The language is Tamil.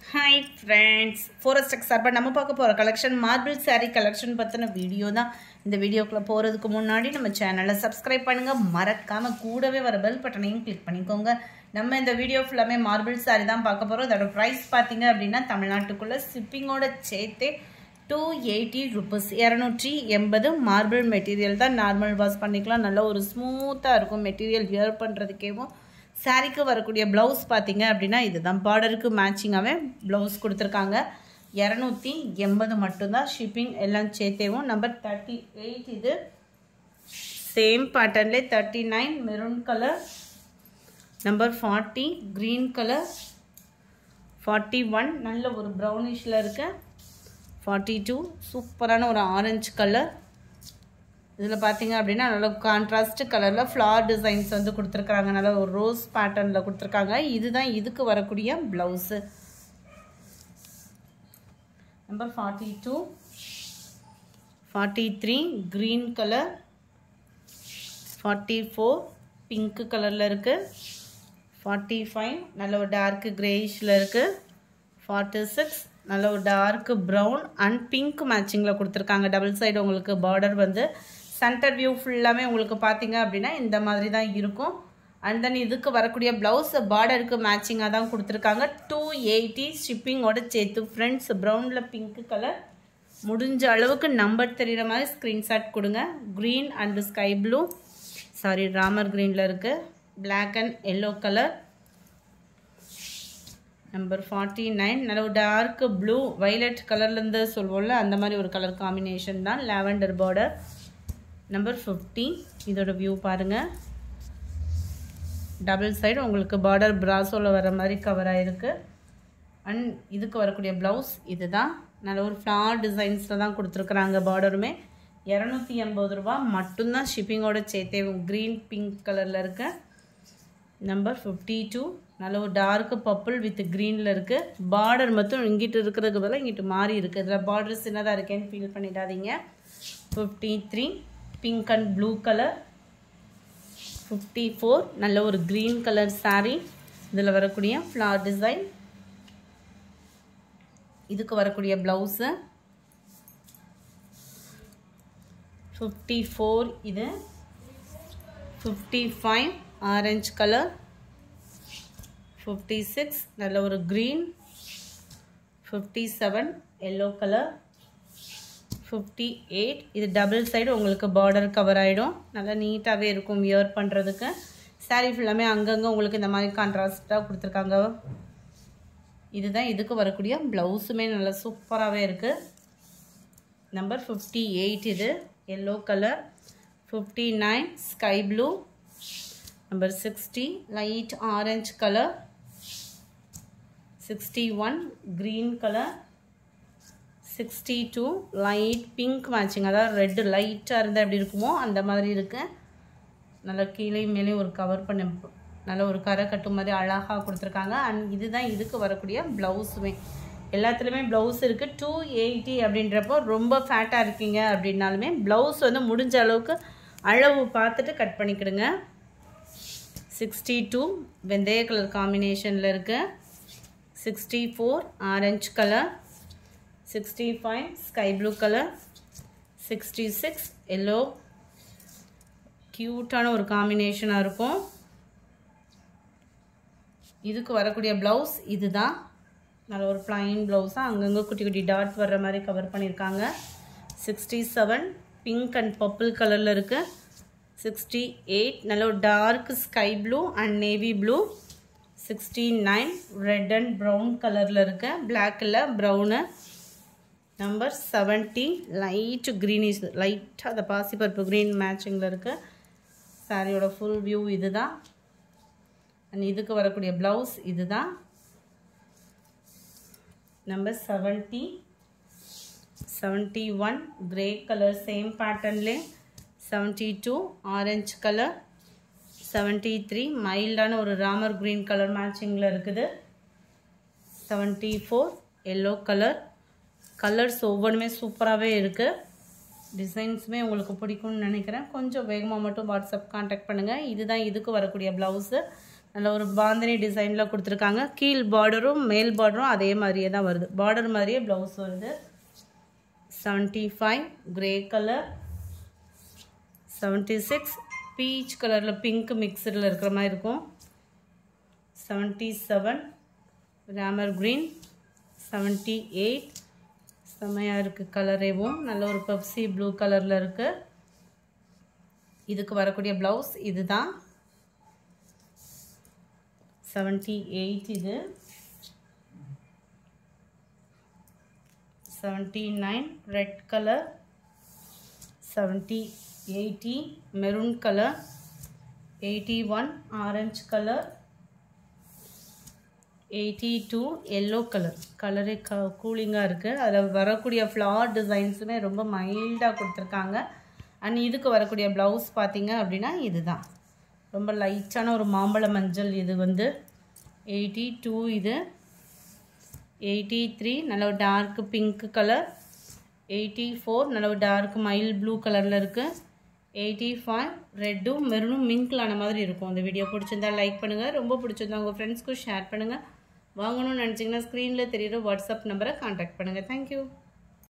ஹாய் ஃப்ரெண்ட்ஸ் ஃபோரஸ்டெக் சார்பாக நம்ம பார்க்க போகிற கலெக்ஷன் மார்பிள் saree கலெக்ஷன் பற்றின வீடியோ தான் இந்த வீடியோக்குள்ளே போகிறதுக்கு முன்னாடி நம்ம சேனலை சப்ஸ்கிரைப் பண்ணுங்கள் மறக்காமல் கூடவே வர பெல் பட்டனையும் கிளிக் பண்ணிக்கோங்க நம்ம இந்த வீடியோ ஃபுல்லாமே மார்பிள் saree தான் பார்க்க போகிறோம் அதோட ப்ரைஸ் பார்த்தீங்க அப்படின்னா தமிழ்நாட்டுக்குள்ளே ஷிப்பிங்கோட சேர்த்தே டூ எயிட்டி ருபீஸ் இரநூற்றி எண்பது மார்பிள் மெட்டீரியல் தான் நார்மல் வாஷ் பண்ணிக்கலாம் நல்ல ஒரு ஸ்மூத்தாக இருக்கும் மெட்டீரியல் வியர் பண்ணுறதுக்கேவும் சாரீக்கு வரக்கூடிய ப்ளவுஸ் பார்த்தீங்க அப்படின்னா இதுதான் பார்டருக்கு மேட்சிங்காகவே ப்ளவுஸ் கொடுத்துருக்காங்க இரநூத்தி எண்பது மட்டும்தான் ஷிப்பிங் எல்லாம் சேர்த்தேவும் நம்பர் தேர்ட்டி எயிட் இது சேம் பேட்டர்ன்லே thirty nine maroon colour number forty green colour forty one நல்ல ஒரு ப்ரௌனிஷில் இருக்கு ஃபார்ட்டி டூ சூப்பரான ஒரு ஆரஞ்சு கலர் இதில் பார்த்தீங்க அப்படின்னா நல்ல கான்ட்ராஸ்ட் கலரில் ஃப்ளார் டிசைன்ஸ் வந்து கொடுத்துருக்குறாங்க நல்ல ஒரு ரோஸ் பேட்டர்னில் கொடுத்துருக்காங்க இதுதான் இதுக்கு வரக்கூடிய blouse number forty two forty three green colour forty four pink கலரில் இருக்குது ஃபார்ட்டி ஃபைவ் நல்ல ஒரு டார்க்கு க்ரேயிஷில் இருக்குது ஃபார்ட்டி சிக்ஸ் நல்ல ஒரு டார்க்கு ப்ரௌன் அண்ட் பிங்க் மேட்சிங்கில் கொடுத்துருக்காங்க டபுள் சைடு உங்களுக்கு பார்டர் வந்து சென்டர் வியூ ஃபுல்லாமே உங்களுக்கு பார்த்தீங்க அப்படின்னா இந்த மாதிரி தான் இருக்கும் அண்ட் தென் இதுக்கு வரக்கூடிய ப்ளவுஸ் பார்டருக்கு மேட்சிங்காக தான் கொடுத்துருக்காங்க டூ எயிட்டி ஷிப்பிங்கோட சேர்த்து ஃப்ரெண்ட்ஸ் ப்ரௌனில் பிங்க் கலர் முடிஞ்ச அளவுக்கு நம்பர் தெரிகிற மாதிரி ஸ்க்ரீன்ஷாட் கொடுங்க green and sky blue saree Ramar க்ரீனில் இருக்குது black and yellow colour number forty nine நல்ல ஒரு டார்க் ப்ளூ வைலட் கலர்லேருந்து சொல்லுவோம்ல அந்த மாதிரி ஒரு கலர் காம்பினேஷன் தான் லாவெண்டர் பார்டர் நம்பர் ஃபிஃப்டி இதோட வியூ பாருங்கள் டபுள் சைடு உங்களுக்கு பார்டர் பிராசோவில் வர மாதிரி கவர் ஆகிருக்கு அண்ட் இதுக்கு வரக்கூடிய ப்ளவுஸ் இதுதான் நல்ல ஒரு ஃப்ளார் டிசைன்ஸில் தான் கொடுத்துருக்குறாங்க பார்டருமே இரநூத்தி எண்பது ரூபா மட்டும்தான் ஷிப்பிங்கோட சேர்த்தே க்ரீன் பிங்க் கலரில் இருக்க நம்பர் ஃபிஃப்டி டூ நல்ல ஒரு டார்க்கு பர்பிள் வித் க்ரீனில் இருக்குது பார்டர் மட்டும் இங்கிட்டு இருக்கிறதுக்கு பதிலாக இங்கிட்டு மாறி இருக்குது இதில் பார்டர் சின்னதாக இருக்கேன்னு ஃபீல் பண்ணிடாதீங்க fifty three pink and blue colour fifty four நல்ல ஒரு க்ரீன் கலர் சாரீ இதில் வரக்கூடிய ஃப்ளார் டிசைன் இதுக்கு வரக்கூடிய ப்ளவுஸு ஃபிஃப்டி ஃபோர் இது fifty five orange colour fifty six நல்ல ஒரு green fifty seven yellow colour fifty eight இது டபுள் சைடு உங்களுக்கு பார்டர் கவர் ஆகிடும் நல்லா நீட்டாகவே இருக்கும் வியர் பண்ணுறதுக்கு சாரீ ஃபுல்லாமே அங்கங்கே உங்களுக்கு இந்த மாதிரி கான்ட்ராஸ்ட்டாக கொடுத்துருக்காங்க இதுதான் இதுக்கு வரக்கூடிய ப்ளவுஸுமே நல்லா சூப்பராகவே இருக்குது நம்பர் ஃபிஃப்டி எயிட் இது yellow colour fifty nine sky blue number sixty light orange colour sixty one green colour sixty two light pink matching அதாவது ரெட்டு லைட்டாக இருந்தால் எப்படி இருக்குமோ அந்த மாதிரி இருக்கு நல்லா கீழே மேலே ஒரு கவர் பண்ண நல்ல ஒரு கரை கட்டு மாதிரி அழகாக கொடுத்துருக்காங்க அண்ட் இதுதான் இதுக்கு வரக்கூடிய ப்ளவுஸுமே எல்லாத்துலேயுமே ப்ளவுஸ் இருக்குது டூ எயிட்டி அப்படின்றப்போ ரொம்ப ஃபேட்டாக இருக்கீங்க அப்படின்னாலுமே ப்ளவுஸ் வந்து முடிஞ்ச அளவுக்கு அளவு பார்த்துட்டு கட் பண்ணிக்கிடுங்க சிக்ஸ்டி டூ வெந்தய கலர் காம்பினேஷனில் இருக்குது sixty four orange colour sixty five sky blue colour sixty six yellow க்யூட்டான ஒரு காம்பினேஷனாக இருக்கும் இதுக்கு வரக்கூடிய ப்ளவுஸ் இதுதான் நல்ல ஒரு ப்ளைன் ப்ளவுஸாக அங்கங்கே குட்டி குட்டி டாட் வர்ற மாதிரி கவர் பண்ணியிருக்காங்க sixty seven pink and purple கலரில் இருக்குது சிக்ஸ்டி எயிட் நல்ல ஒரு dark sky blue and navy blue sixty nine red and brown கலரில் இருக்கு பிளாக்கில் brown number seventy light greenish லைட்டாக அந்த பாசிப்பருப்பு க்ரீன் மேட்சிங்கில் இருக்குது சாரியோட ஃபுல் வியூ இது தான் அண்ட் இதுக்கு வரக்கூடிய ப்ளவுஸ் இது தான் number seventy seventy one grey colour same பேட்டர்ன்லே seventy two orange colour seventy three மைல்டான ஒரு ராமர் க்ரீன் கலர் மேட்சிங்கில் இருக்குது seventy four yellow colour colours ஒவ்வொன்றுமே சூப்பராகவே இருக்குது டிசைன்ஸுமே உங்களுக்கு பிடிக்கும்னு நினைக்கிறேன் கொஞ்சம் வேகமாக மட்டும் வாட்ஸ்அப் காண்டாக்ட் பண்ணுங்கள் இதுதான் இதுக்கு வரக்கூடிய ப்ளவுஸு நல்ல ஒரு பாந்தினி டிசைனில் கொடுத்துருக்காங்க கீழ் பார்டரும் மேல் பார்டரும் அதே மாதிரியே தான் வருது பார்டர் மாதிரியே ப்ளவுஸ் வருது seventy five grey colour seventy six peach கலரில் பிங்க் மிக்சடில் இருக்கிற மாதிரி இருக்கும் seventy seven Ramar green seventy eight செம்மையாக இருக்குது கலரேவும் நல்ல ஒரு பெப்சி ப்ளூ கலரில் இருக்குது இதுக்கு வரக்கூடிய ப்ளவுஸ் இதுதான் செவன்ட்டி எயிட் இது seventy nine red colour seventy eighty maroon colour eighty one orange colour eighty two yellow colour கலரே க கூலிங்காக இருக்குது அதில் வரக்கூடிய ஃப்ளார் டிசைன்ஸுமே ரொம்ப மைல்டாக கொடுத்துருக்காங்க அண்ட் இதுக்கு வரக்கூடிய ப்ளவுஸ் பார்த்தீங்க அப்படின்னா இதுதான் ரொம்ப லைட்டான ஒரு மாம்பழ மஞ்சள் இது வந்து எயிட்டி டூ இது எயிட்டி த்ரீ நல்ல ஒரு dark pink colour eighty four நல்ல ஒரு டார்க் மயில் ப்ளூ கலரில் இருக்குது எயிட்டி ஃபைவ் ரெட்டும் மெரூனும் மிங்க்லான மாதிரி இருக்கும் இந்த வீடியோ பிடிச்சிருந்தா லைக் பண்ணுங்கள் ரொம்ப பிடிச்சிருந்தா உங்கள் ஃப்ரெண்ட்ஸ்க்கும் ஷேர் பண்ணுங்கள் வாங்கணும்னு நினச்சிங்கன்னா ஸ்க்ரீனில் தெரியுற வாட்ஸ்அப் நம்பரை காண்டாக்ட் பண்ணுங்கள் தேங்க்யூ